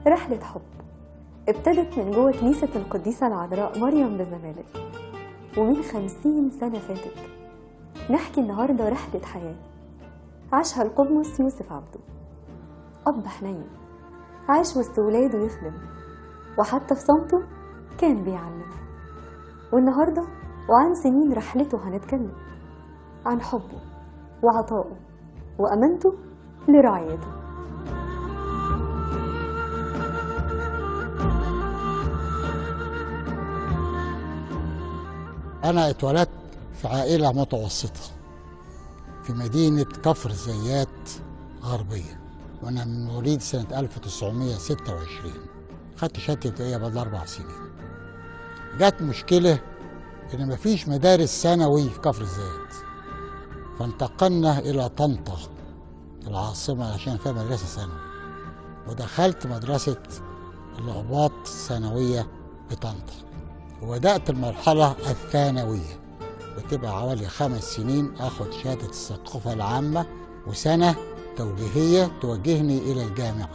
رحلة حب ابتدت من جوه كنيسة القديسة العذراء مريم بزمالك ومن خمسين سنة فاتت نحكي النهاردة رحلة حياة عاشها القدمس يوسف عبده أب حنين عاش وسط ولاده يخدم وحتى في صمته كان بيعلم والنهاردة وعن سنين رحلته هنتكلم عن حبه وعطائه وأمانته لرعيته أنا اتولدت في عائلة متوسطة في مدينة كفر الزيات غربية وأنا من مواليد سنة 1926 خدت شهادتي ابتدائية بعد أربع سنين جت مشكلة إن مفيش مدارس ثانوي في كفر الزيات فانتقلنا إلى طنطا العاصمة عشان فيها مدرسة ثانوي ودخلت مدرسة الأقباط الثانوية بطنطا وبدأت المرحلة الثانوية بتبقى حوالي خمس سنين آخد شهادة الثقافة العامة وسنة توجيهية توجهني إلى الجامعة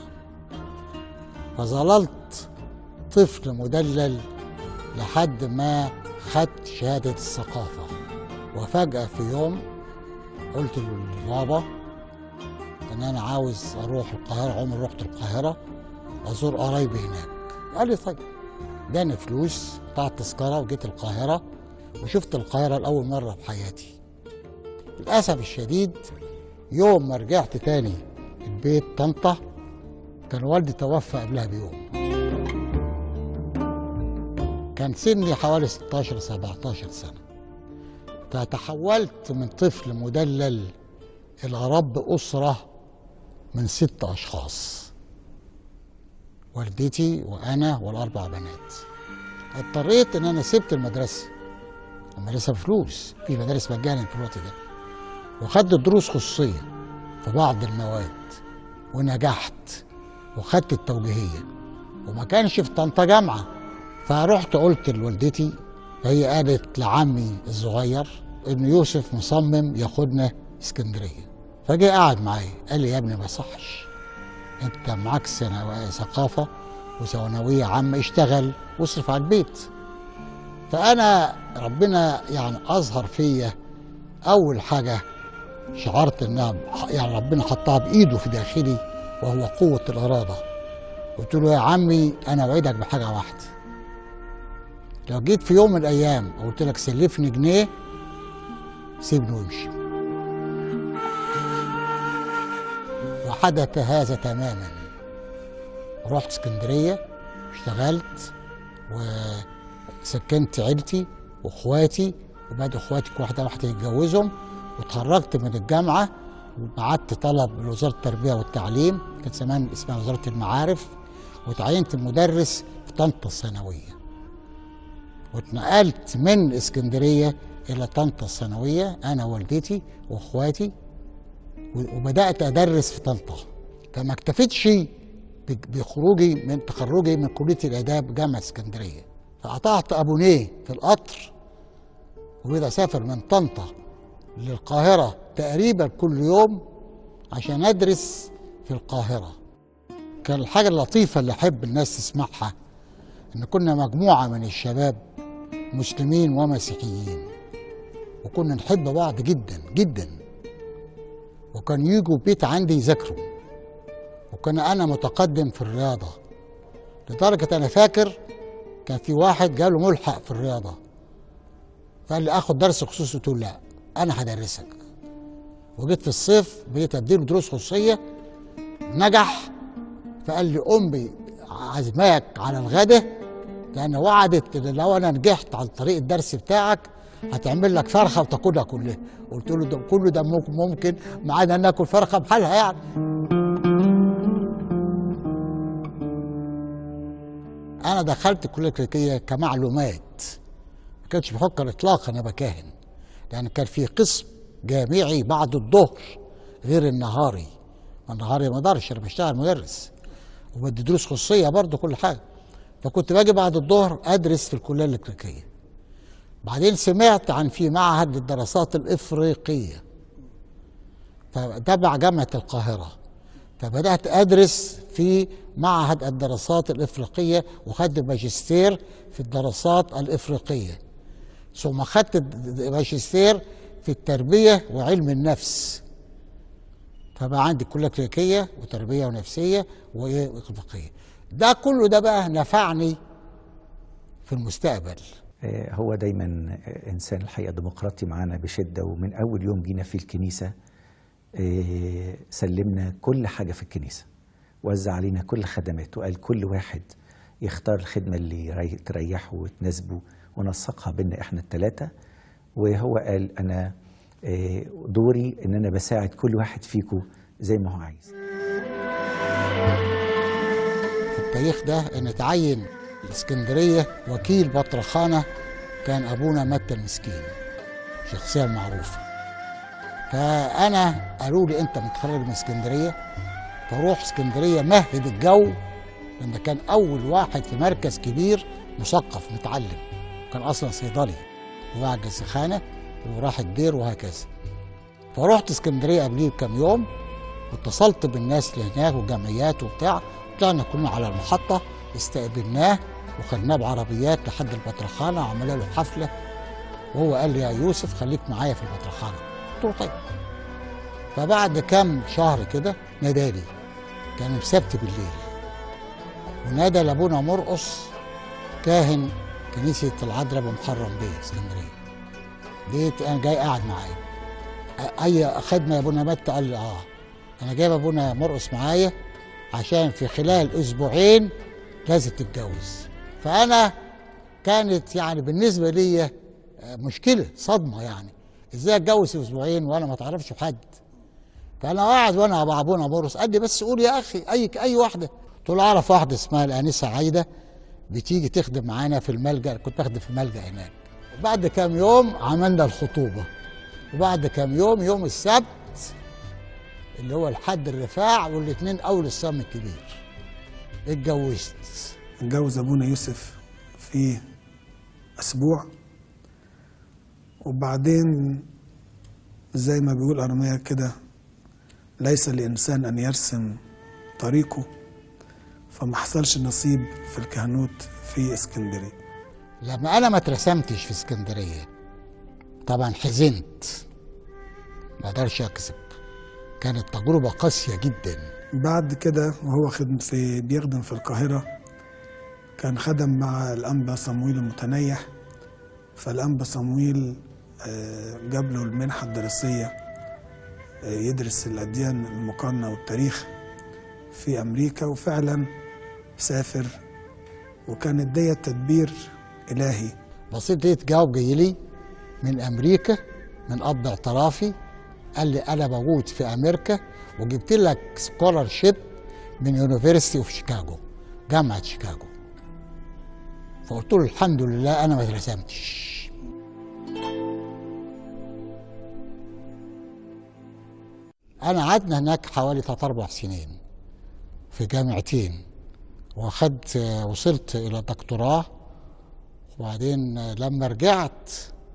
فظللت طفل مدلل لحد ما خدت شهادة الثقافة وفجأة في يوم قلت لبابا إن أنا عاوز أروح القاهرة عمري رحت القاهرة أزور قرايبي هناك قال لي طيب اداني فلوس قطعت تذكرة وجيت القاهرة وشفت القاهرة لأول مرة في حياتي للأسف الشديد يوم ما رجعت تاني البيت طنطا كان والدي توفى قبلها بيوم كان سني حوالي 16 17 سنة فتحولت من طفل مدلل إلى رب أسرة من ست أشخاص والدتي وأنا والأربع بنات اضطريت إن أنا سبت المدرسة المدرسة بفلوس في مدارس مجانا في الوقت ده وخدت دروس خصوصية في بعض المواد ونجحت وخدت التوجيهية وما كانش في طنطا جامعة فرحت قلت لوالدتي فهي قالت لعمي الصغير ان يوسف مصمم ياخدنا اسكندريه فجه قعد معايا قال لي يا ابني ما صحش انت معاك سنة ثقافه وثانويه عامه اشتغل واصرف على البيت فانا ربنا يعني اظهر فيا اول حاجه شعرت انها يعني ربنا حطها بايده في داخلي وهو قوه الاراده قلت له يا عمي انا اوعدك بحاجه واحده لو جيت في يوم من الايام قلت لك سلفني جنيه سيبني وامشي وحدث هذا تماما رحت اسكندريه اشتغلت وسكنت عيلتي واخواتي وبعد اخواتي كل واحده واحده يتجوزهم واتخرجت من الجامعه وبعت طلب لوزاره التربيه والتعليم كانت زمان اسمها وزاره المعارف وتعينت مدرس في طنطا الثانويه واتنقلت من اسكندريه الى طنطا الثانويه انا والدتي واخواتي وبدات ادرس في طنطا فما اكتفيتش بخروجي من تخرجي من كليه الاداب جامعه اسكندريه فقطعت ابونيه في القطر وبدأ اسافر من طنطا للقاهره تقريبا كل يوم عشان ادرس في القاهره كان الحاجه اللطيفه اللي احب الناس تسمعها ان كنا مجموعه من الشباب مسلمين ومسيحيين وكنا نحب بعض جدا جدا وكان يجوا بيت عندي يذاكروا وكان انا متقدم في الرياضه لدرجه انا فاكر كان في واحد جاله ملحق في الرياضه فقال لي اخد درس خصوصي قلت له لا انا هدرسك وجيت في الصيف بقيت اديله دروس خصوصيه نجح فقال لي امي عزماك على الغدا لان وعدت ان لو انا نجحت عن طريق الدرس بتاعك هتعمل لك فرخه وتاكلها كلها قلت له ده كله ده ممكن ممكن ما عدا ناكل فرخه بحالها يعني انا دخلت الكليه الكلينيكيه كمعلومات ما كانش بفكر اطلاقا ابقى كاهن لان كان في قسم جامعي بعد الظهر غير النهاري النهاري ما اقدرش انا بشتغل مدرس وبدي دروس خصوصيه برضه كل حاجه فكنت باجي بعد الظهر ادرس في الكليه الكلينيكيه بعدين سمعت عن في معهد للدراسات الافريقيه فتبع جامعه القاهره فبدات ادرس في معهد الدراسات الافريقيه وخدت ماجستير في الدراسات الافريقيه ثم خدت ماجستير في التربيه وعلم النفس فبقى عندي كليه كلينيكيه وتربيه ونفسيه وافريقيه ده كله ده بقى نفعني في المستقبل آه، هو دايما آه، انسان الحقيقه ديمقراطي معانا بشده ومن اول يوم جينا فيه الكنيسه آه، سلمنا كل حاجه في الكنيسه وزع علينا كل الخدمات وقال كل واحد يختار الخدمه اللي يري- تريحه وتناسبه ونسقها بينا احنا الثلاثه وهو قال انا آه، دوري ان انا بساعد كل واحد فيكم زي ما هو عايز في التاريخ ده ان تعين الاسكندريه وكيل بطرخانه كان ابونا متى المسكين شخصيه معروفه فانا قالوا لي انت متخرج من اسكندريه فروح اسكندريه مهد الجو لان كان اول واحد في مركز كبير مثقف متعلم كان اصلا صيدلي وبعد سخانه وراح الدير وهكذا فرحت اسكندريه قبليه بكام يوم واتصلت بالناس اللي هناك والجمعيات وبتاع طلعنا كلنا على المحطة استقبلناه وخدناه بعربيات لحد البطرخانة وعملنا له حفلة وهو قال لي يا يوسف خليك معايا في البطرخانة قلت له طيب فبعد كام شهر كده نادالي كان السبت بالليل ونادى لابونا مرقص كاهن كنيسة العذراء بمحرم بيه اسكندرية جيت انا جاي قاعد معايا اي خدمه يا ابونا متى قال لي اه انا جايب ابونا مرقص معايا عشان في خلال اسبوعين لازم تتجوز فانا كانت يعني بالنسبه لي آه، مشكله صدمه يعني ازاي اتجوز في اسبوعين وانا ما تعرفش حد فانا قاعد وانا مع ابونا مرقص قال لي بس قول يا اخي اي اي واحده قلت له اعرف واحده اسمها الانسه عايده بتيجي تخدم معانا في الملجا كنت بخدم في الملجا هناك بعد كام يوم عملنا الخطوبه وبعد كام يوم يوم السبت اللي هو الحد الرفاع والاثنين اول الصيام الكبير اتجوزت اتجوز ابونا يوسف في اسبوع وبعدين زي ما بيقول ارميا كده ليس لانسان ان يرسم طريقه فما حصلش نصيب في الكهنوت في اسكندريه لما انا ما اترسمتش في اسكندريه طبعا حزنت ما اقدرش اكذب كانت تجربه قاسيه جدا بعد كده وهو خدم في بيخدم في القاهرة كان خدم مع الأنبا صمويل المتنيح فالأنبا صمويل آه، جاب له المنحة الدراسية آه، يدرس الأديان المقارنة والتاريخ في أمريكا وفعلا سافر وكانت دي تدبير إلهي بصيت لقيت جواب جاي لي من امريكا من اب اعترافي قال لي انا موجود في امريكا وجبت لك سكولرشيب من يونيفرستي اوف شيكاغو جامعه شيكاغو فقلت له الحمد لله انا ما اترسمتش انا قعدنا هناك حوالي ثلاث اربع سنين في جامعتين واخدت وصلت الى دكتوراه وبعدين لما رجعت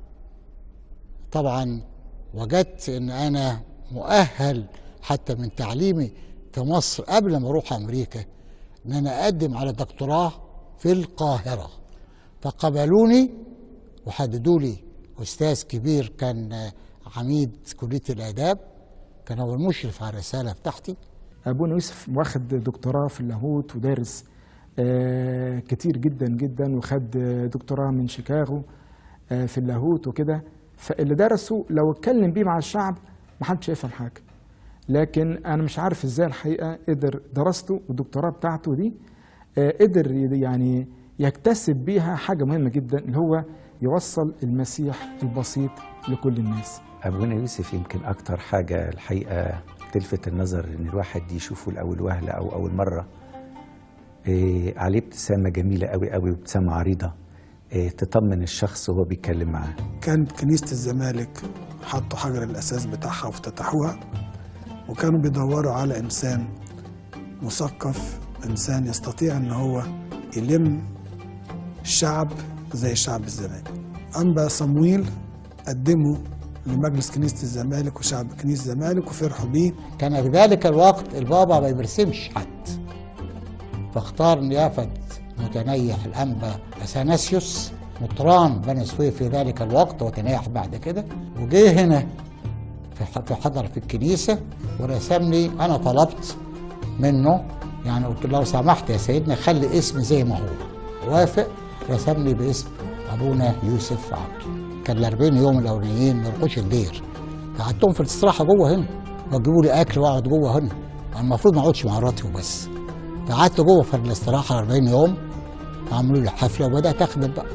طبعا وجدت ان انا مؤهل حتى من تعليمي في مصر قبل ما اروح امريكا ان انا اقدم على دكتوراه في القاهره فقبلوني وحددوا لي استاذ كبير كان عميد كليه الاداب كان هو المشرف على الرساله بتاعتي ابونا يوسف واخد دكتوراه في اللاهوت ودارس آه، كتير جدا جدا وخد آه، دكتوراه من شيكاغو آه، في اللاهوت وكده فاللي درسه لو اتكلم بيه مع الشعب محدش يفهم حاجه لكن انا مش عارف ازاي الحقيقه قدر دراسته والدكتوراه بتاعته دي آه، قدر ي- يعني يكتسب بيها حاجه مهمه جدا اللي هو يوصل المسيح البسيط لكل الناس أبونا يوسف يمكن أكتر حاجة الحقيقة تلفت النظر إن الواحد يشوفه لأول وهلة أو أول مرة إيه عليه ابتسامة جميلة أوي أوي وابتسامة عريضة إيه تطمن الشخص وهو بيتكلم معاه كانت كنيسة الزمالك حطوا حجر الأساس بتاعها وافتتحوها وكانوا بيدوروا على إنسان مثقف إنسان يستطيع إن هو يلم الشعب زي شعب الزمان أنبا صمويل قدموا لمجلس كنيسة الزمالك وشعب كنيسة الزمالك وفرحوا بيه كان في ذلك الوقت البابا ما بيرسمش حد فاختار نيافة متنيح الأنبا أثناسيوس مطران بني سويف في ذلك الوقت وتنيح بعد كده وجه هنا في ح- في حضر في الكنيسة ورسمني أنا طلبت منه يعني قلت له لو سمحت يا سيدنا خلي اسمي زي ما هو وافق رسمني باسم أبونا يوسف عبده كان ال 40 يوم الأولانيين ما يروحوش الدير قعدتهم في الاستراحة جوه هنا وجيبوا لي أكل وأقعد جوه هنا المفروض ما أقعدش مع مراتي وبس فقعدت جوه في الاستراحة 40 يوم عملوا لي حفلة وبدأت أخدم بقى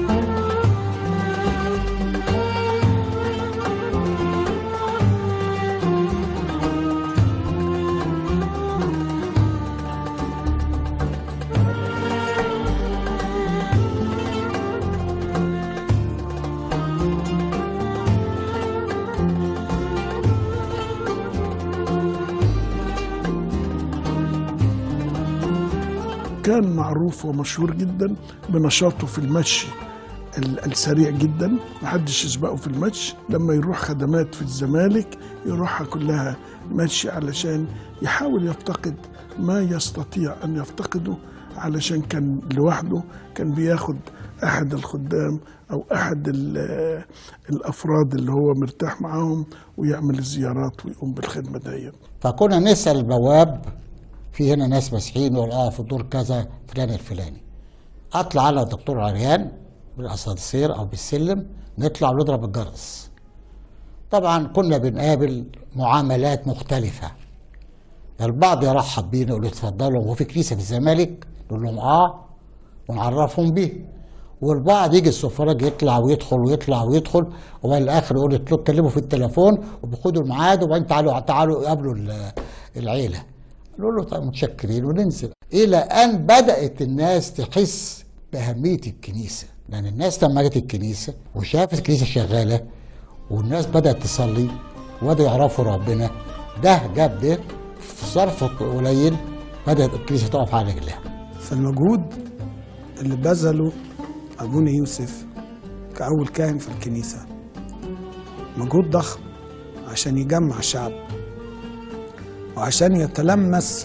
كان معروف ومشهور جدا بنشاطه في المشي ال- السريع جدا محدش يسبقه في المشي لما يروح خدمات في الزمالك يروحها كلها مشي علشان يحاول يفتقد ما يستطيع ان يفتقده علشان كان لوحده كان بياخد احد الخدام او احد ال- الافراد اللي هو مرتاح معاهم ويعمل الزيارات ويقوم بالخدمه ديت فكنا نسأل البواب في هنا ناس مسيحيين يقول اه في الدور كذا فلان الفلاني اطلع على الدكتور عريان بالاسانسير او بالسلم نطلع ونضرب الجرس طبعا كنا بنقابل معاملات مختلفة البعض يرحب بينا يقول اتفضلوا هو في كنيسة في الزمالك نقول لهم اه ونعرفهم بيه والبعض يجي السفراج يطلع ويدخل ويطلع ويدخل وبعد الاخر يقول له اتكلموا في التليفون وبياخدوا الميعاد وبعدين تعالوا تعالوا قابلوا ال- العيله نقول له طيب متشكرين وننزل الى ان بدات الناس تحس باهميه الكنيسه لان الناس لما جت الكنيسه وشافت الكنيسه شغاله والناس بدات تصلي وبدأوا يعرفوا ربنا ده جاب ده في ظرف قليل بدات الكنيسه تقف على رجلها فالمجهود اللي بذله أبونا يوسف كأول كاهن في الكنيسة مجهود ضخم عشان يجمع الشعب وعشان يتلمس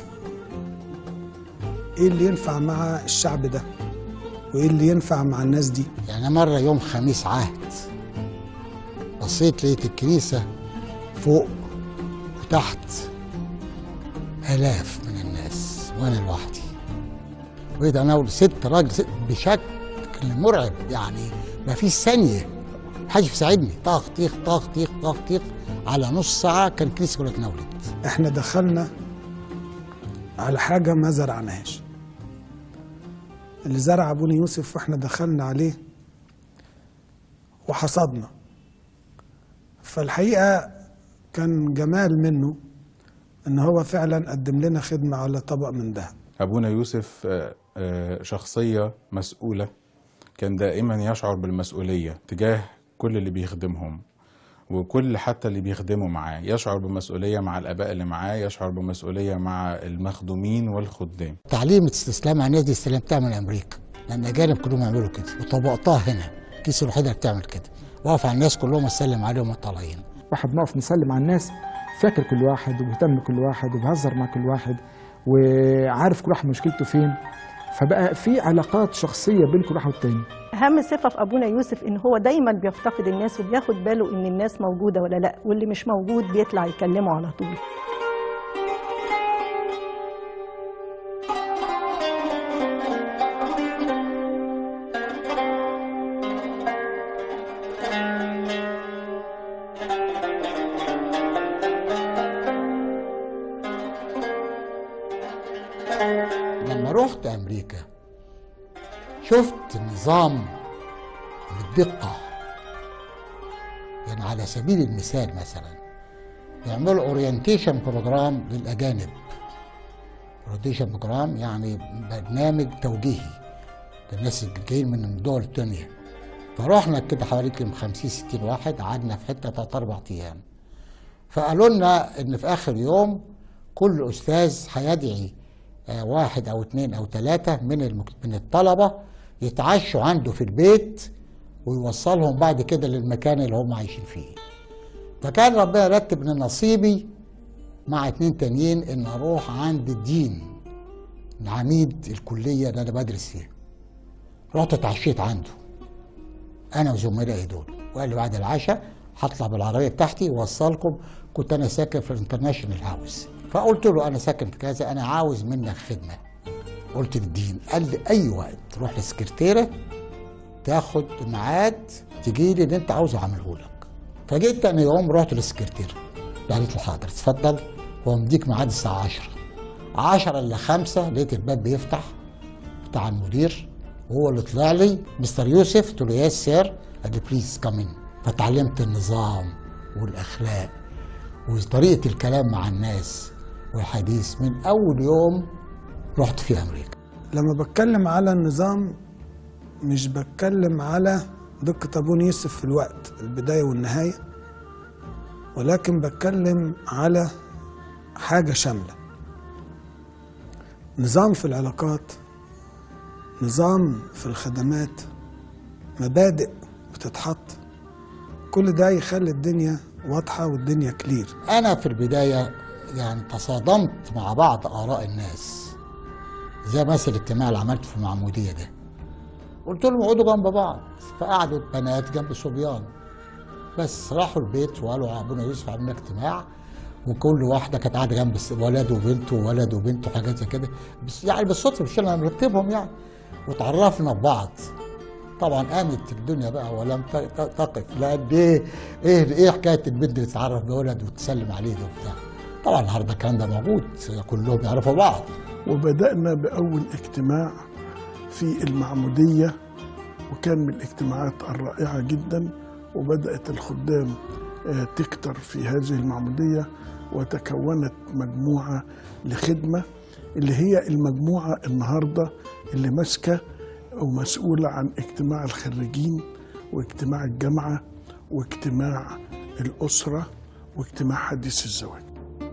ايه اللي ينفع مع الشعب ده وايه اللي ينفع مع الناس دي يعني مرة يوم خميس عهد بصيت لقيت الكنيسة فوق وتحت آلاف من الناس وأنا لوحدي بقيت أنا وست راجل ست بشكل مرعب يعني ما فيش ثانية محدش بيساعدني طاق طيخ طاق طيخ طاق طيخ على نص ساعة كان الكنيسة كلها اتناولت احنا دخلنا على حاجة ما زرعناهاش اللي زرع أبونا يوسف واحنا دخلنا عليه وحصدنا فالحقيقة كان جمال منه ان هو فعلا قدم لنا خدمة على طبق من ذهب أبونا يوسف آه، آه، شخصية مسؤولة كان دائما يشعر بالمسؤولية تجاه كل اللي بيخدمهم وكل حتى اللي بيخدموا معاه يشعر بمسؤولية مع الآباء اللي معاه يشعر بمسؤولية مع المخدومين والخدام تعليم استسلام على الناس دي استلمتها من أمريكا لأن الأجانب كلهم يعملوا كده وطبقتها هنا الكيس الوحيدة اللي بتعمل كده واقف على الناس كلهم اسلم عليهم وهم طالعين واحد بنقف نسلم على الناس فاكر كل واحد وبيهتم بكل واحد وبيهزر مع كل واحد وعارف كل واحد مشكلته فين فبقى في علاقات شخصيه بين كل واحد والتاني اهم صفه في ابونا يوسف ان هو دايما بيفتقد الناس وبياخد باله ان الناس موجوده ولا لا واللي مش موجود بيطلع يكلمه على طول لما رحت امريكا شفت نظام بالدقه يعني على سبيل المثال مثلا يعملوا اورينتيشن بروجرام للاجانب اورينتيشن بروجرام يعني برنامج توجيهي للناس اللي جايين من الدول التانية فرحنا كده حوالي يمكن 50 60 واحد قعدنا في حته ثلاث اربع ايام فقالوا لنا ان في اخر يوم كل استاذ هيدعي آه، واحد او اثنين او ثلاثه من المك- من الطلبه يتعشوا عنده في البيت ويوصلهم بعد كده للمكان اللي هم عايشين فيه فكان ربنا رتب ان نصيبي مع اتنين تانيين ان اروح عند الدين العميد الكليه اللي انا بدرس فيها رحت اتعشيت عنده انا وزملائي دول وقال لي بعد العشاء هطلع بالعربيه بتاعتي واوصلكم كنت انا ساكن في الانترناشونال هاوس فقلت له انا ساكن في كذا انا عاوز منك خدمه قلت للدين قال لي اي وقت تروح للسكرتيره تاخد ميعاد تجي لي اللي انت عاوزه اعمله لك فجيت تاني يوم رحت للسكرتيره قالت له حاضر اتفضل هو مديك ميعاد الساعه 10 10 الا 5 لقيت الباب بيفتح بتاع المدير وهو اللي طلع لي مستر يوسف قلت له يس سير قال لي بليز كم فتعلمت النظام والاخلاق وطريقه الكلام مع الناس والحديث من اول يوم رحت في امريكا لما بتكلم على النظام مش بتكلم على دقة أبو يوسف في الوقت البداية والنهاية ولكن بتكلم على حاجة شاملة نظام في العلاقات نظام في الخدمات مبادئ بتتحط كل ده يخلي الدنيا واضحة والدنيا كلير انا في البدايه يعني تصادمت مع بعض اراء الناس زي مثلا الاجتماع اللي عملته في المعموديه ده قلت لهم اقعدوا جنب بعض فقعدوا بنات جنب صبيان بس راحوا البيت وقالوا ابونا يوسف عملنا اجتماع وكل واحده كانت قاعده جنب الس- ولد وبنت وولد وبنت وحاجات زي كده بس يعني بالصدفه مش انا مرتبهم يعني وتعرفنا ببعض طبعا قامت الدنيا بقى ولم ت- ت- تقف لان ايه ايه ايه حكايه البنت اللي تتعرف بولد وتسلم عليه ده وبتاع طبعا النهارده الكلام ده موجود كلهم يعرفوا بعض وبدأنا بأول اجتماع في المعمودية وكان من الاجتماعات الرائعة جدا وبدأت الخدام آه، تكتر في هذه المعمودية وتكونت مجموعة لخدمة اللي هي المجموعة النهاردة اللي ماسكة ومسؤولة عن اجتماع الخريجين واجتماع الجامعة واجتماع الأسرة واجتماع حديث الزواج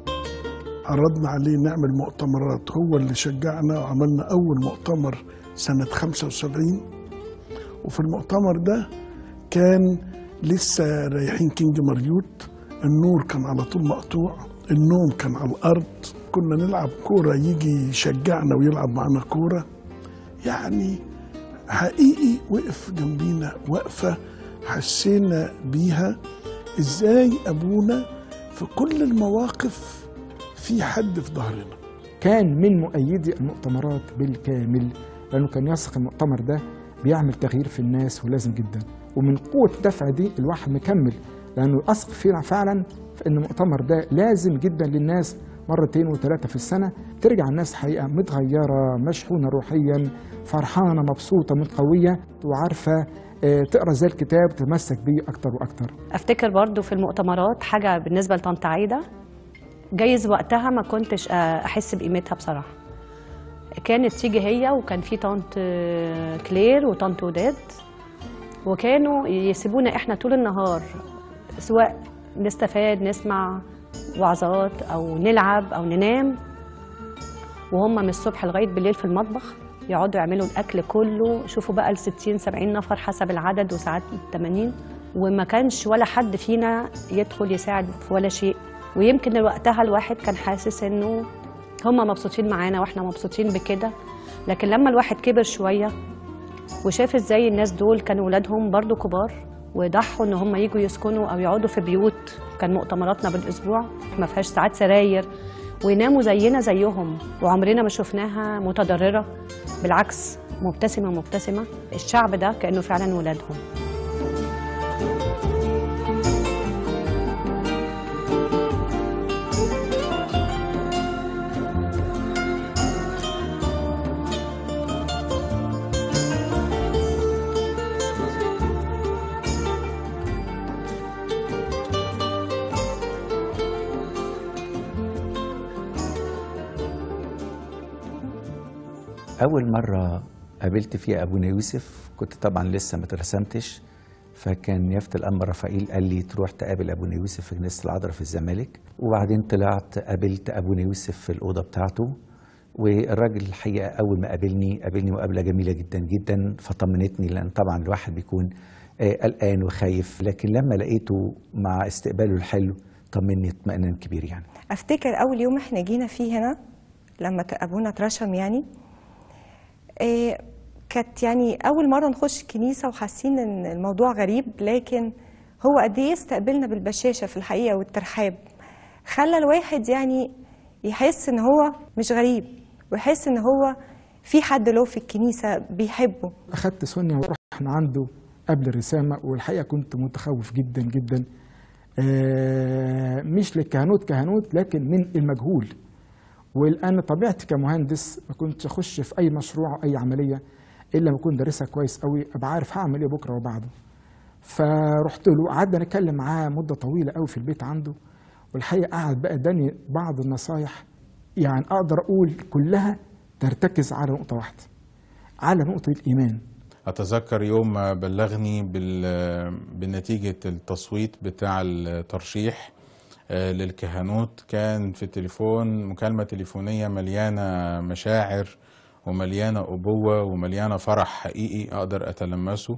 عرضنا عليه نعمل مؤتمرات هو اللي شجعنا وعملنا أول مؤتمر سنة 75 وفي المؤتمر ده كان لسه رايحين كينج مريوت النور كان على طول مقطوع النوم كان على الأرض كنا نلعب كورة يجي يشجعنا ويلعب معنا كورة يعني حقيقي وقف جنبينا وقفة حسينا بيها ازاي ابونا في كل المواقف في حد في ظهرنا كان من مؤيدي المؤتمرات بالكامل لانه كان يثق المؤتمر ده بيعمل تغيير في الناس ولازم جدا ومن قوه الدفع دي الواحد مكمل لانه اثق فينا فعلا في ان المؤتمر ده لازم جدا للناس مرتين وثلاثه في السنه ترجع الناس حقيقه متغيره مشحونه روحيا فرحانه مبسوطه متقويه وعارفه آه، تقرا زي الكتاب تتمسك بيه اكتر واكتر افتكر برضو في المؤتمرات حاجه بالنسبه لطنط عايده جايز وقتها ما كنتش آه، احس بقيمتها بصراحه كانت تيجي هي وكان في طنط آه، كلير وطنط وداد وكانوا يسيبونا احنا طول النهار سواء نستفاد نسمع وعظات او نلعب او ننام وهم من الصبح لغايه بالليل في المطبخ يقعدوا يعملوا الاكل كله شوفوا بقى ال 60 70 نفر حسب العدد وساعات 80 وما كانش ولا حد فينا يدخل يساعد في ولا شيء ويمكن وقتها الواحد كان حاسس انه هم مبسوطين معانا واحنا مبسوطين بكده لكن لما الواحد كبر شويه وشاف ازاي الناس دول كانوا ولادهم برضو كبار وضحوا ان هم يجوا يسكنوا او يقعدوا في بيوت كان مؤتمراتنا بالاسبوع ما فيهاش ساعات سراير ويناموا زينا زيهم وعمرنا ما شفناها متضرره بالعكس مبتسمه مبتسمه الشعب ده كانه فعلا ولادهم أول مرة قابلت فيها أبونا يوسف كنت طبعا لسه ما اترسمتش فكان يافت الأنبا رفائيل قال لي تروح تقابل أبونا يوسف في كنيسة العذراء في الزمالك وبعدين طلعت قابلت أبونا يوسف في الأوضة بتاعته والراجل الحقيقة أول ما قابلني قابلني مقابلة جميلة جدا جدا فطمنتني لأن طبعا الواحد بيكون آه، قلقان وخايف لكن لما لقيته مع استقباله الحلو طمني اطمئنان كبير يعني افتكر اول يوم احنا جينا فيه هنا لما ت- ابونا اترشم يعني إيه كانت يعني اول مره نخش الكنيسه وحاسين ان الموضوع غريب لكن هو قد ايه استقبلنا بالبشاشه في الحقيقه والترحاب خلى الواحد يعني يحس ان هو مش غريب ويحس ان هو في حد له في الكنيسه بيحبه اخدت سونيا ورحنا عنده قبل الرسامه والحقيقه كنت متخوف جدا جدا آه، مش للكهنوت كهنوت لكن من المجهول والان طبيعتي كمهندس ما كنتش اخش في اي مشروع او اي عمليه الا لما اكون دارسها كويس قوي ابقى عارف هعمل ايه بكره وبعده فرحت له قعدنا نتكلم معاه مده طويله قوي في البيت عنده والحقيقه قعد بقى اداني بعض النصايح يعني اقدر اقول كلها ترتكز على نقطه واحده على نقطه الايمان أتذكر يوم ما بلغني بال- بنتيجة التصويت بتاع الترشيح آه، للكهنوت كان في التليفون مكالمة تليفونية مليانة مشاعر ومليانة أبوة ومليانة فرح حقيقي أقدر أتلمسه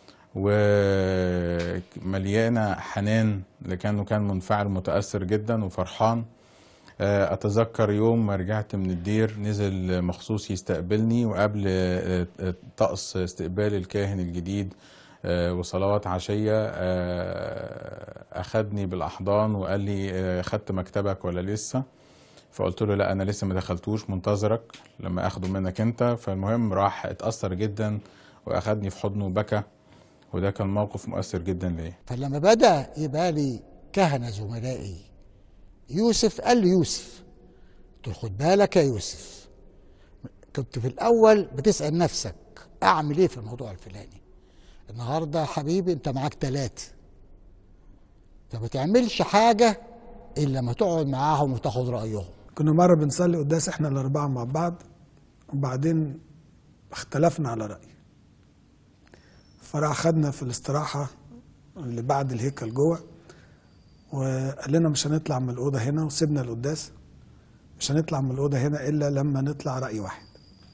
ومليانة حنان لكنه كان منفعل متأثر جدا وفرحان آه، أتذكر يوم ما رجعت من الدير نزل مخصوص يستقبلني وقبل آه، آه، طقس استقبال الكاهن الجديد آه، وصلوات عشية آه، أخدني بالأحضان وقال لي آه، خدت مكتبك ولا لسه فقلت له لا أنا لسه ما دخلتوش منتظرك لما أخده منك أنت فالمهم راح اتأثر جدا وأخدني في حضنه وبكى وده كان موقف مؤثر جدا ليا فلما بدا يبقى لي كهنه زملائي يوسف قال لي يوسف قلت له خد بالك يا يوسف كنت في الاول بتسال نفسك اعمل ايه في الموضوع الفلاني النهارده يا حبيبي انت معاك ثلاثه فما تعملش حاجه الا لما تقعد معاهم وتاخد رايهم كنا مرة بنصلي قداس احنا الأربعة مع بعض وبعدين اختلفنا على رأي فراح خدنا في الاستراحة اللي بعد الهيكل جوه وقال لنا مش هنطلع من الأوضة هنا وسيبنا القداس مش هنطلع من الأوضة هنا إلا لما نطلع رأي واحد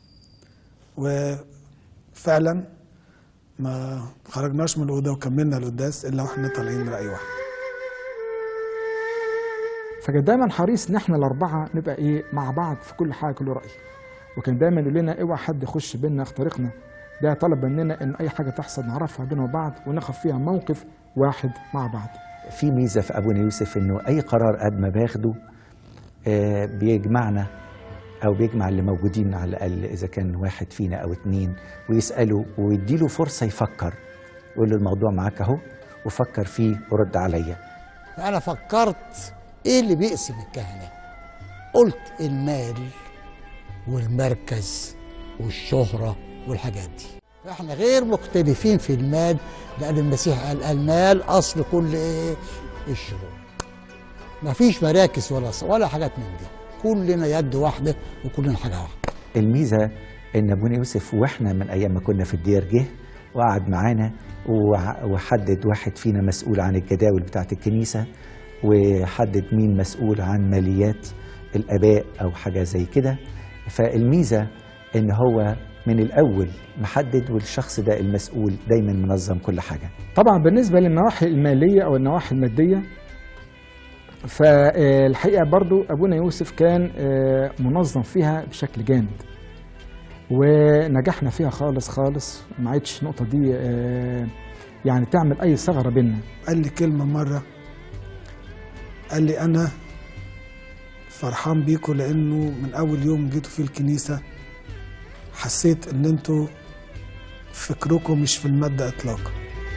وفعلا ما خرجناش من الأوضة وكملنا القداس إلا واحنا طالعين رأي واحد فكان دايما حريص ان احنا الاربعه نبقى ايه مع بعض في كل حاجه كل راي وكان دايما يقول لنا اوعى حد يخش بينا يخترقنا ده طلب مننا ان اي حاجه تحصل نعرفها بينا وبعض وناخد فيها موقف واحد مع بعض في ميزه في ابونا يوسف انه اي قرار قد ما باخده آه، بيجمعنا او بيجمع اللي موجودين على الاقل اذا كان واحد فينا او اتنين ويساله ويديله فرصه يفكر يقول له الموضوع معاك اهو وفكر فيه ورد عليا فانا فكرت ايه اللي بيقسم الكهنه قلت المال والمركز والشهره والحاجات دي فاحنا غير مختلفين في المال لان المسيح قال المال اصل كل ايه الشرور مفيش مراكز ولا ولا حاجات من دي كلنا يد واحده وكلنا حاجه واحده الميزه ان ابونا يوسف واحنا من ايام ما كنا في الدير جه وقعد معانا وع- وحدد واحد فينا مسؤول عن الجداول بتاعه الكنيسه وحدد مين مسؤول عن ماليات الاباء او حاجه زي كده فالميزه ان هو من الاول محدد والشخص ده المسؤول دايما منظم كل حاجه طبعا بالنسبه للنواحي الماليه او النواحي الماديه فالحقيقه برضو ابونا يوسف كان آه، منظم فيها بشكل جامد ونجحنا فيها خالص خالص ما عادش النقطه دي آه، يعني تعمل اي ثغره بينا قال لي كلمة مرة قال لي أنا فرحان بيكم لأنه من أول يوم جيتوا في الكنيسة حسيت إن أنتوا فكركم مش في المادة إطلاقا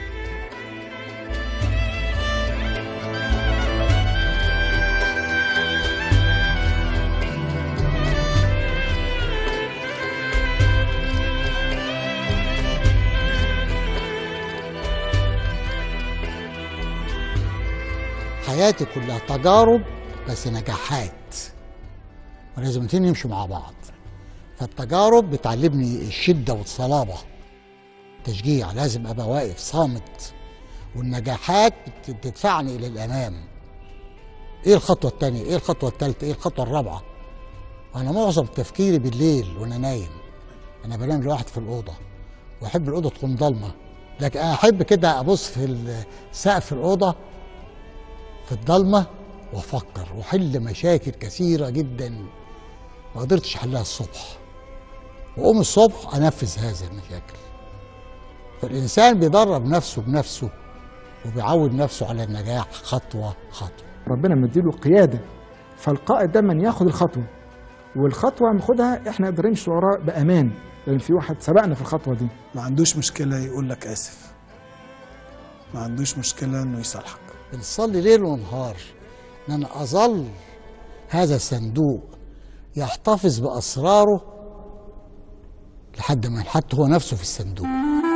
حياتي كلها تجارب بس نجاحات ولازم الاتنين يمشوا مع بعض فالتجارب بتعلمني الشدة والصلابة تشجيع لازم أبقى واقف صامت والنجاحات بت- بتدفعني إلى الأمام إيه الخطوة التانية إيه الخطوة التالتة إيه الخطوة الرابعة وأنا معظم تفكيري بالليل وأنا نايم أنا بنام لوحدي في الأوضة وأحب الأوضة تكون ضلمة لكن انا احب كده ابص في ال- سقف الاوضه في الضلمه وافكر واحل مشاكل كثيره جدا ما قدرتش احلها الصبح واقوم الصبح انفذ هذه المشاكل فالانسان بيدرب نفسه بنفسه وبيعود نفسه على النجاح خطوه خطوه ربنا مديله قياده فالقائد دايما ياخد الخطوه والخطوه ناخدها احنا نقدر نمشي وراه بامان لان في واحد سبقنا في الخطوه دي ما عندوش مشكلة يقول لك آسف ما عندوش مشكلة إنه يصالحك بنصلي ليل ونهار ان انا اظل هذا الصندوق يحتفظ باسراره لحد ما ينحط هو نفسه في الصندوق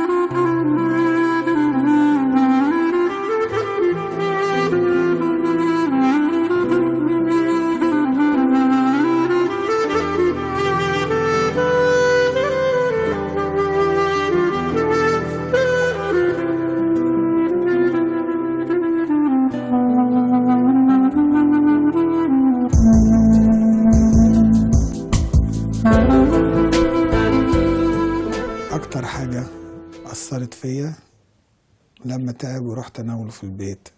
أكتر حاجة أثرت فيا لما تعب ورحت أناوله في البيت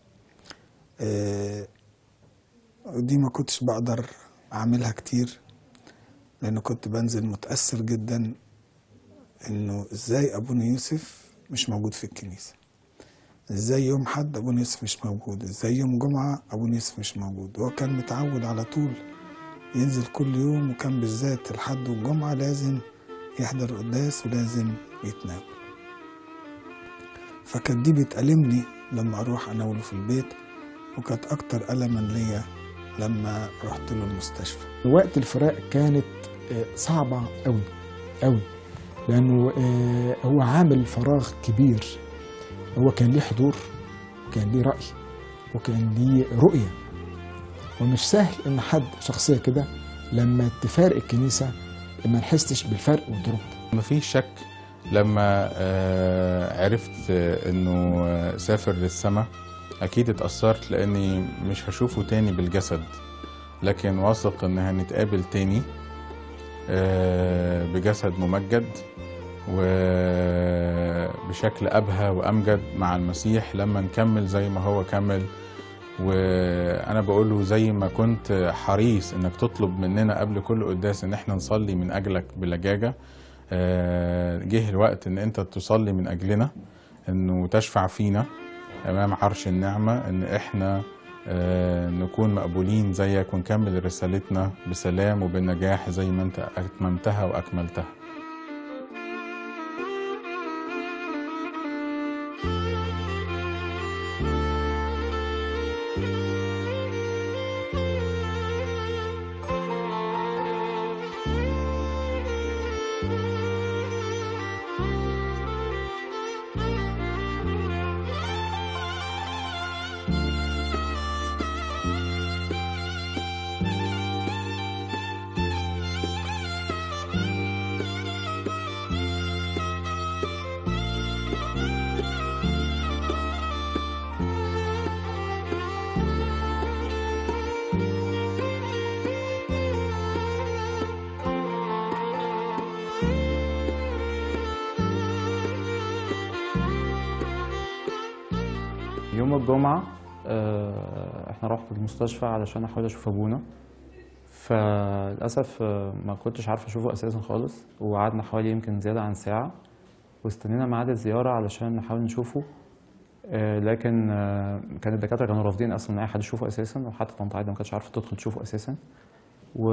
آه، ودي ما كنتش بقدر أعملها كتير لأن كنت بنزل متأثر جدا إنه إزاي أبونا يوسف مش موجود في الكنيسة إزاي يوم حد أبونا يوسف مش موجود إزاي يوم جمعة أبونا يوسف مش موجود هو كان متعود على طول ينزل كل يوم وكان بالذات الحد والجمعة لازم يحضر قداس ولازم يتناول فكانت دي بتألمني لما أروح أناوله في البيت وكانت أكتر ألما ليا لما رحت له المستشفى وقت الفراق كانت آه، صعبة قوي قوي لأنه آه، هو عامل فراغ كبير هو كان ليه حضور وكان ليه رأي وكان ليه رؤية ومش سهل إن حد شخصية كده لما تفارق الكنيسة ما نحسش بالفرق والضروب مفيش شك لما آه، عرفت آه، انه آه، سافر للسماء اكيد اتأثرت لاني مش هشوفه تاني بالجسد لكن واثق ان هنتقابل تاني آه، بجسد ممجد وبشكل ابهى وامجد مع المسيح لما نكمل زي ما هو كمل وانا بقول له زي ما كنت حريص انك تطلب مننا قبل كل قداس ان احنا نصلي من اجلك بلجاجه آه، جه الوقت ان انت تصلي من اجلنا انه تشفع فينا امام عرش النعمه ان احنا آه، نكون مقبولين زيك ونكمل رسالتنا بسلام وبالنجاح زي ما انت اتممتها واكملتها يوم الجمعة آه، احنا رحت المستشفى علشان احاول اشوف ابونا فللاسف آه، ما كنتش عارف اشوفه اساسا خالص وقعدنا حوالي يمكن زيادة عن ساعة واستنينا ميعاد الزيارة علشان نحاول نشوفه آه، لكن آه، كان الدكاترة كانوا رافضين اصلا ان اي حد يشوفه اساسا وحتى طنط عايدة ما كانتش عارفة تدخل تشوفه اساسا و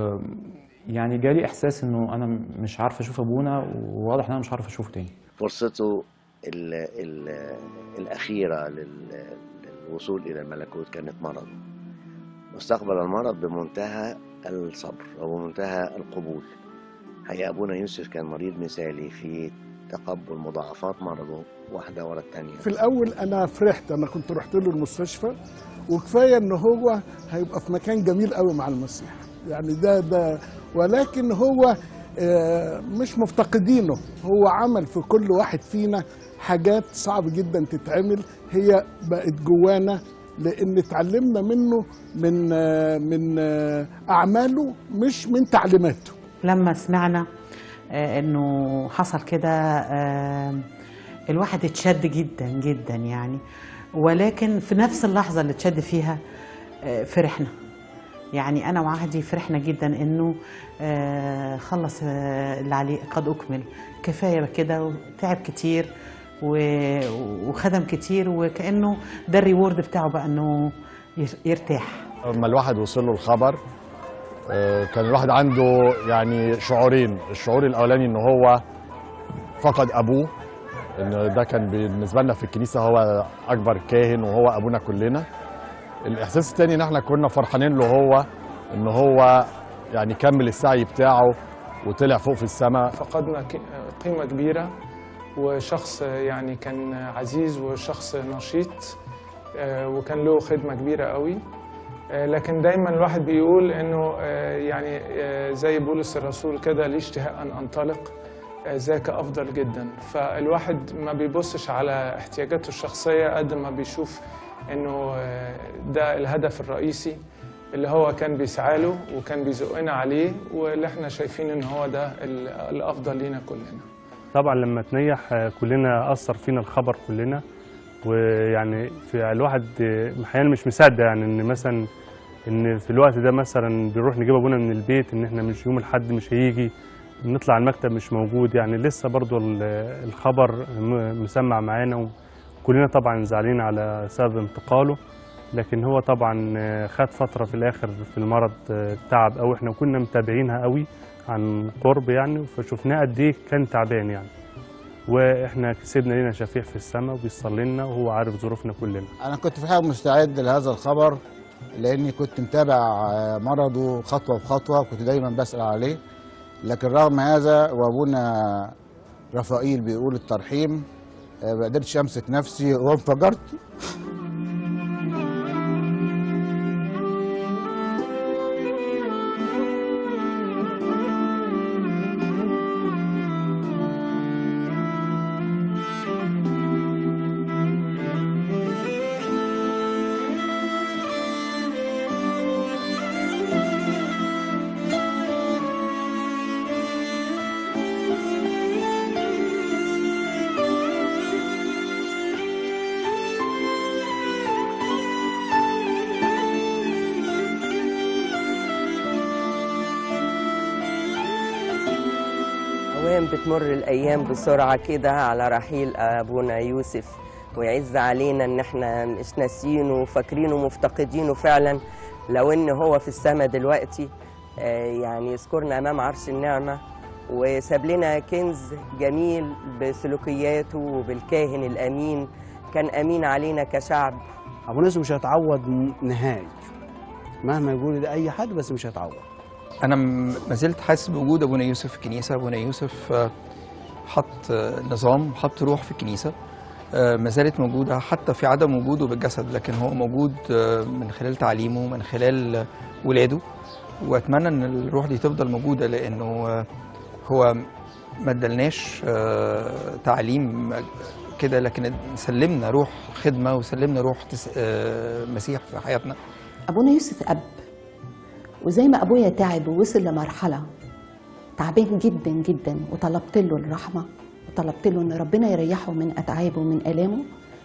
يعني جالي احساس انه انا مش عارف اشوف ابونا وواضح ان انا مش عارف اشوفه تاني فرصته ال ال الأخيرة لل- للوصول إلى الملكوت كانت مرض واستقبل المرض بمنتهى الصبر وبمنتهى القبول حقيقة أبونا يوسف كان مريض مثالي في تقبل مضاعفات مرضه واحدة ورا الثانية في الاول انا فرحت انا كنت رحت له المستشفى وكفايه ان هو هيبقى في مكان جميل قوي مع المسيح يعني ده ده ولكن هو آه، مش مفتقدينه هو عمل في كل واحد فينا حاجات صعب جدا تتعمل هي بقت جوانا لان اتعلمنا منه من آه، من آه، اعماله مش من تعليماته لما سمعنا آه، انه حصل كده آه، الواحد اتشد جدا جدا يعني ولكن في نفس اللحظة اللي اتشد فيها آه، فرحنا يعني أنا وعهدي فرحنا جدا إنه آه، خلص آه، اللي عليه قد أكمل كفاية كده وتعب كتير و- وخدم كتير وكأنه ده الريورد بتاعه بقى إنه ير- يرتاح لما الواحد وصل له الخبر آه، كان الواحد عنده يعني شعورين الشعور الاولاني ان هو فقد ابوه ان ده كان بالنسبه لنا في الكنيسه هو اكبر كاهن وهو ابونا كلنا الاحساس الثاني ان احنا كنا فرحانين له هو ان هو يعني كمل السعي بتاعه وطلع فوق في السماء فقدنا ك- قيمة كبيرة وشخص يعني كان عزيز وشخص نشيط آه، وكان له خدمة كبيرة قوي آه، لكن دايما الواحد بيقول انه آه، يعني آه، زي بولس الرسول كده ليه اشتهاء ان انطلق آه، ذاك افضل جدا فالواحد ما بيبصش على احتياجاته الشخصية قد ما بيشوف انه آه، ده الهدف الرئيسي اللي هو كان بيسعى له وكان بيزقنا عليه واللي احنا شايفين ان هو ده ال- الافضل لينا كلنا طبعا لما تنيح آه، كلنا اثر فينا الخبر كلنا ويعني في الواحد آه، احيانا مش مصدق يعني ان مثلا ان في الوقت ده مثلا بنروح نجيب ابونا من البيت ان احنا مش يوم الحد مش هيجي نطلع المكتب مش موجود يعني لسه برضو ال- الخبر م- مسمع معانا وكلنا طبعا زعلانين على سبب انتقاله لكن هو طبعا آه، خد فتره في الاخر في المرض آه، تعب قوي احنا كنا متابعينها قوي عن قرب يعني فشفناه قد ايه كان تعبان يعني واحنا كسبنا لنا شفيع في السماء وبيصلي لنا وهو عارف ظروفنا كلنا انا كنت في الحقيقه مستعد لهذا الخبر لاني كنت متابع آه، مرضه خطوه بخطوه وكنت دايما بسال عليه لكن رغم هذا وابونا رفائيل بيقول الترحيم آه، ما قدرتش امسك نفسي وانفجرت أوام بتمر الأيام بسرعة كده على رحيل أبونا يوسف ويعز علينا إن إحنا مش ناسيينه وفاكرينه ومفتقدينه فعلا لو إن هو في السماء دلوقتي آه، يعني يذكرنا أمام عرش النعمة وساب لنا كنز جميل بسلوكياته وبالكاهن الأمين كان أمين علينا كشعب ابو ناس مش هيتعوض نهائي مهما يقول ده اي حد بس مش هيتعوض انا م- ما زلت حاسس بوجود ابونا يوسف في الكنيسه ابونا يوسف آه، حط آه، نظام حط روح في الكنيسه آه، ما زالت موجوده حتى في عدم وجوده بالجسد لكن هو موجود آه، من خلال تعليمه من خلال آه، ولاده واتمنى ان الروح دي تفضل موجوده لانه آه، هو ما ادالناش آه، تعليم كده لكن سلمنا روح خدمه وسلمنا روح تس- آه، مسيح في حياتنا أبونا يوسف أب وزي ما أبويا تعب ووصل لمرحلة تعبان جدا جدا وطلبت له الرحمة وطلبت له إن ربنا يريحه من أتعابه ومن آلامه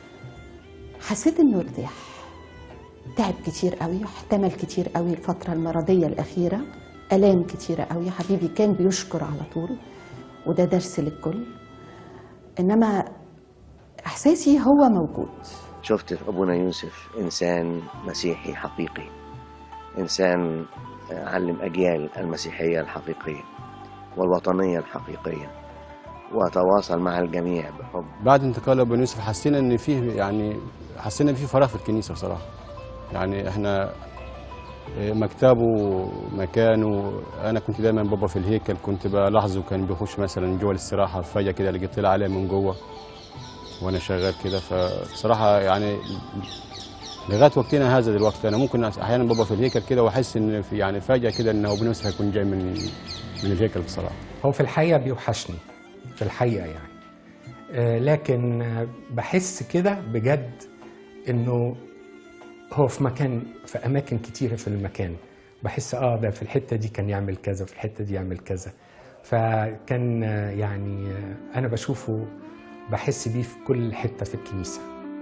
حسيت إنه ارتاح تعب كتير قوي واحتمل كتير قوي الفترة المرضية الأخيرة آلام كتيرة قوي حبيبي كان بيشكر على طول وده درس للكل إنما إحساسي هو موجود شفت في أبونا يوسف إنسان مسيحي حقيقي إنسان علم أجيال المسيحية الحقيقية والوطنية الحقيقية وتواصل مع الجميع بحب بعد انتقال ابو يوسف حسينا ان فيه يعني حسينا ان فيه فراغ في الكنيسه بصراحه يعني احنا آه، مكتبه مكانه انا كنت دايما بابا في الهيكل كنت بلاحظه كان بيخش مثلا جوه الاستراحه فجاه كده اللي طلع عليا من جوه وانا شغال كده فبصراحه يعني لغايه وقتنا هذا دلوقتي انا ممكن احيانا بابا في الهيكل كده واحس ان في يعني فجاه كده ان ابو يوسف هيكون جاي من من الهيكل بصراحه هو في الحقيقة بيوحشني في الحقيقة يعني آه، لكن آه، بحس كده بجد انه هو في مكان في اماكن كتيرة في المكان بحس اه ده في الحتة دي كان يعمل كذا في الحتة دي يعمل كذا فكان آه، يعني آه، انا بشوفه بحس بيه في كل حتة في الكنيسة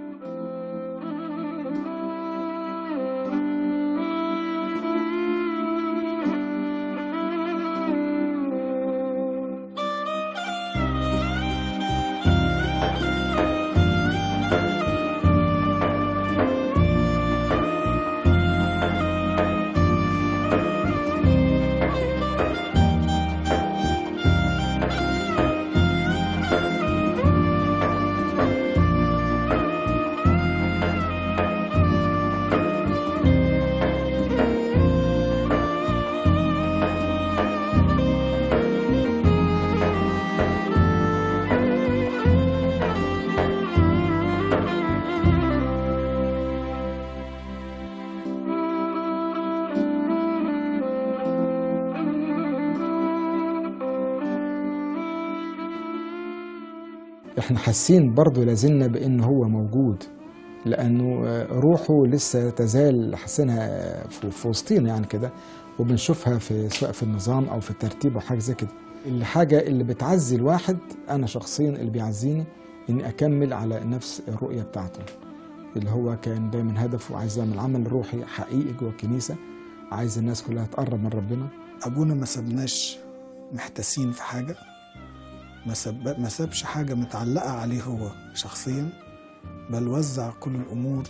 احنا حاسين برضه لازلنا بان هو موجود لانه آه، روحه لسه تزال حاسينها في في وسطينا يعني كده وبنشوفها في سواء في النظام او في الترتيب او حاجه زي كده الحاجه اللي بتعزي الواحد انا شخصيا اللي بيعزيني اني اكمل على نفس الرؤيه بتاعته اللي هو كان دايما هدفه عايز يعمل عمل روحي حقيقي جوه الكنيسه عايز الناس كلها تقرب من ربنا ابونا ما سابناش محتاسين في حاجه ما ساب ما سابش حاجه متعلقه عليه هو شخصيا بل وزع كل الامور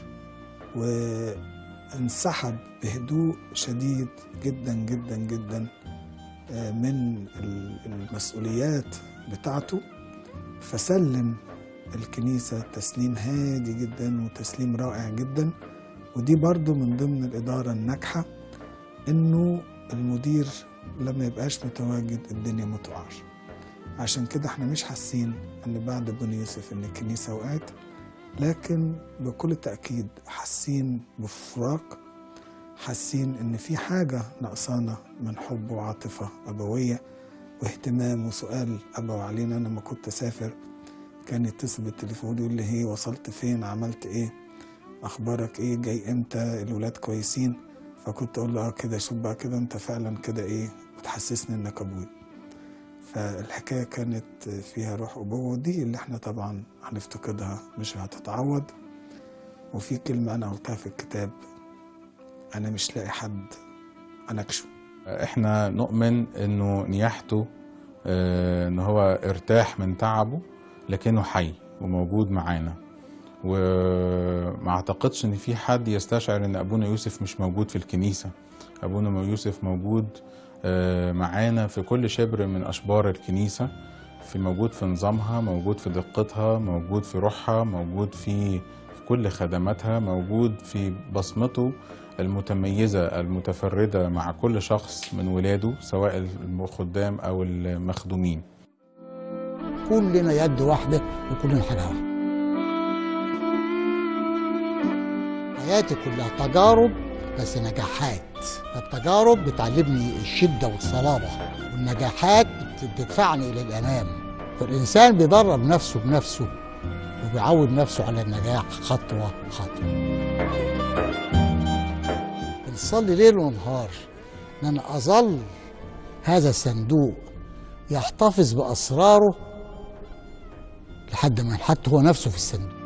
وانسحب بهدوء شديد جدا جدا جدا آه، من ال- المسؤوليات بتاعته فسلم الكنيسة تسليم هادي جدا وتسليم رائع جدا ودي برضو من ضمن الإدارة الناجحة إنه المدير لما يبقاش متواجد الدنيا ما تقعش عشان كده احنا مش حاسين ان بعد بني يوسف ان الكنيسة وقعت لكن بكل تأكيد حاسين بفراق حاسين ان في حاجة ناقصانا من حب وعاطفة أبوية واهتمام وسؤال أبوي علينا أنا لما كنت أسافر كان يتصل بالتليفون يقول لي هي وصلت فين عملت ايه اخبارك ايه جاي امتى الولاد كويسين فكنت اقول له اه كده شوف بقى كده انت فعلا كده ايه بتحسسني انك ابوي فالحكايه كانت فيها روح ابوه ودي اللي احنا طبعا هنفتقدها مش هتتعوض وفي كلمه انا قلتها في الكتاب انا مش لاقي حد اناقشه احنا نؤمن انه نياحته آه، ان هو ارتاح من تعبه لكنه حي وموجود معانا وما اعتقدش ان في حد يستشعر ان ابونا يوسف مش موجود في الكنيسه ابونا يوسف موجود آه، معانا في كل شبر من اشبار الكنيسه في موجود في نظامها موجود في دقتها موجود في روحها موجود في في كل خدماتها موجود في بصمته المتميزة المتفردة مع كل شخص من ولاده سواء الخدام أو المخدومين كلنا يد واحدة وكلنا حاجة واحدة حياتي كلها تجارب بس نجاحات التجارب بتعلمني الشدة والصلابة والنجاحات بتدفعني إلى الأمام فالإنسان بيدرب نفسه بنفسه وبيعود نفسه على النجاح خطوة خطوة بنصلي ليل ونهار ان انا اظل هذا الصندوق يحتفظ باسراره لحد ما ينحط هو نفسه في الصندوق